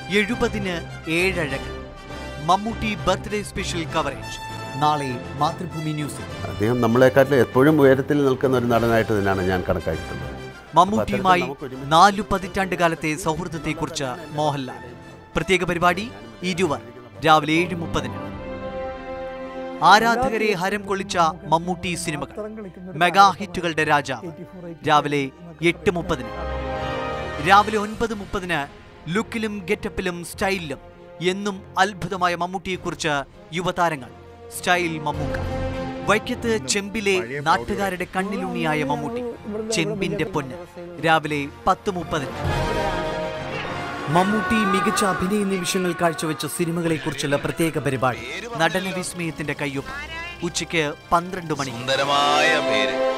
എഴുപതിന് ഏഴഴക് Mammootty birthday special coverage നാളെ മാതൃഭൂമി ന്യൂസിൽ അദ്ദേഹം നമ്മളെക്കാട്ടിലും എപ്പോഴും ഉയരത്തിൽ നിൽക്കുന്ന ഒരു നടനായിട്ട് തന്നെയാണ് ഞാൻ കണക്കാക്കിയിട്ടുള്ളത് മമ്മൂട്ടിയുമായി നാലു പതിറ്റാണ്ട് കാലത്തെ സൗഹൃദത്തെക്കുറിച്ച് മോഹൻലാൽ പ്രത്യേക പരിപാടി ഇരുവർ രാവിലെ ഏഴ് മുപ്പതിന് ആരാധകരെ ഹരം കൊള്ളിച്ച മമ്മൂട്ടി സിനിമകൾ മെഗാ ഹിറ്റുകളുടെ രാജാവ് രാവിലെ എട്ട് മുപ്പതിന് രാവിലെ ഒൻപത് മുപ്പതിന് ലുക്കിലും ഗെറ്റപ്പിലും സ്റ്റൈലിലും എന്നും അത്ഭുതമായ മമ്മൂട്ടിയെക്കുറിച്ച് യുവതാരങ്ങൾ സ്റ്റൈൽ മമ്മൂക്ക വൈക്കത്ത് ചെമ്പിലെ നാട്ടുകാരുടെ കണ്ണിലുണ്ണിയായ മമ്മൂട്ടി ചെമ്പിന്റെ പൊന്ന് രാവിലെ പത്ത് മുപ്പതിന് മമ്മൂട്ടി മികച്ച അഭിനയ നിമിഷങ്ങൾ കാഴ്ചവെച്ച സിനിമകളെക്കുറിച്ചുള്ള പ്രത്യേക പരിപാടി നടന വിസ്മയത്തിന്റെ കയ്യൊപ്പ് ഉച്ചയ്ക്ക് പന്ത്രണ്ട് മണി സുന്ദരമായ പേര്